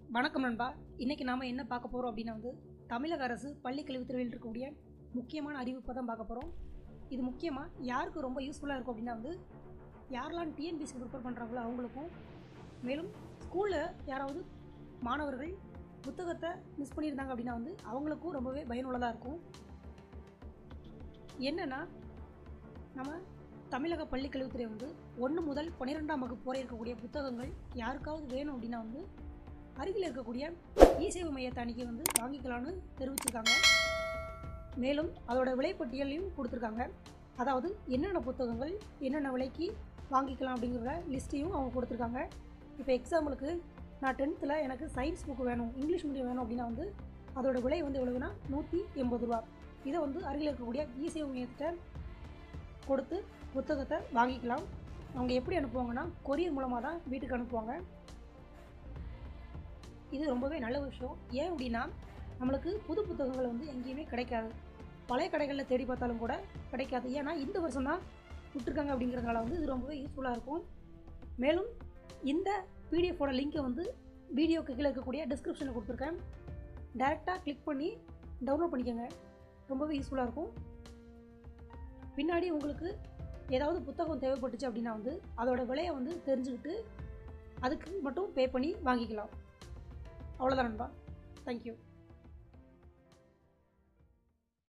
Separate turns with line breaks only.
வணக்கம் நண்பா இன்றைக்கி நாம் என்ன பார்க்க போகிறோம் அப்படின்னா வந்து தமிழக அரசு பள்ளி கல்வித்துறையில் இருக்கக்கூடிய முக்கியமான அறிவிப்பை தான் பார்க்க போகிறோம் இது முக்கியமாக யாருக்கு ரொம்ப யூஸ்ஃபுல்லாக இருக்கும் அப்படின்னா வந்து யாரெல்லாம் டிஎன்பிசி ப்ரிப்பேர் பண்ணுறாங்களோ அவங்களுக்கும் மேலும் ஸ்கூலில் யாராவது மாணவர்கள் புத்தகத்தை மிஸ் பண்ணியிருந்தாங்க அப்படின்னா வந்து அவங்களுக்கும் ரொம்பவே பயனுள்ளதாக இருக்கும் என்னென்னா நம்ம தமிழக பள்ளி கல்வித்துறை வந்து ஒன்று முதல் பன்னிரெண்டாம் வகுப்பு வரை இருக்கக்கூடிய புத்தகங்கள் யாருக்காவது வேணும் அப்படின்னா வந்து அருகில் இருக்கக்கூடிய இ சேவை மையத்தை அன்றைக்கி வந்து வாங்கிக்கலாம்னு தெரிவிச்சிருக்காங்க மேலும் அதோட விலைப்பட்டியலையும் கொடுத்துருக்காங்க அதாவது என்னென்ன புத்தகங்கள் என்னென்ன விலைக்கு வாங்கிக்கலாம் அப்படிங்கிற லிஸ்ட்டையும் அவங்க கொடுத்துருக்காங்க இப்போ எக்ஸாம்பிளுக்கு நான் டென்த்தில் எனக்கு சயின்ஸ் புக்கு வேணும் இங்கிலீஷ் மீடியம் வேணும் அப்படின்னா வந்து அதோட விலை வந்து எவ்வளவுனா நூற்றி எண்பது ரூபா இதை வந்து அருகில் இருக்கக்கூடிய இ சேவை மையத்தை கொடுத்து புத்தகத்தை வாங்கிக்கலாம் அவங்க எப்படி அனுப்புவாங்கன்னா கொரியர் மூலமாக தான் வீட்டுக்கு அனுப்புவாங்க இது ரொம்பவே நல்ல விஷயம் ஏன் அப்படின்னா நம்மளுக்கு புது புத்தகங்கள் வந்து எங்கேயுமே கிடைக்காது பழைய கடைகளில் தேடி பார்த்தாலும் கூட கிடைக்காது ஏன்னா இந்த வருஷம் தான் விட்டுருக்காங்க அப்படிங்கிறதுனால வந்து இது ரொம்பவே யூஸ்ஃபுல்லாக இருக்கும் மேலும் இந்த பிடிஎஃபோட லிங்க்கை வந்து வீடியோக்கு கீழே இருக்கக்கூடிய டிஸ்கிரிப்ஷனில் கொடுத்துருக்கேன் டேரெக்டாக கிளிக் பண்ணி டவுன்லோட் பண்ணிக்கோங்க ரொம்பவே யூஸ்ஃபுல்லாக இருக்கும் பின்னாடி உங்களுக்கு ஏதாவது புத்தகம் தேவைப்பட்டுச்சு அப்படின்னா வந்து அதோட விலையை வந்து தெரிஞ்சுக்கிட்டு அதுக்கு மட்டும் பே பண்ணி வாங்கிக்கலாம் அவ்வளோதான் நண்பா தேங்க்யூ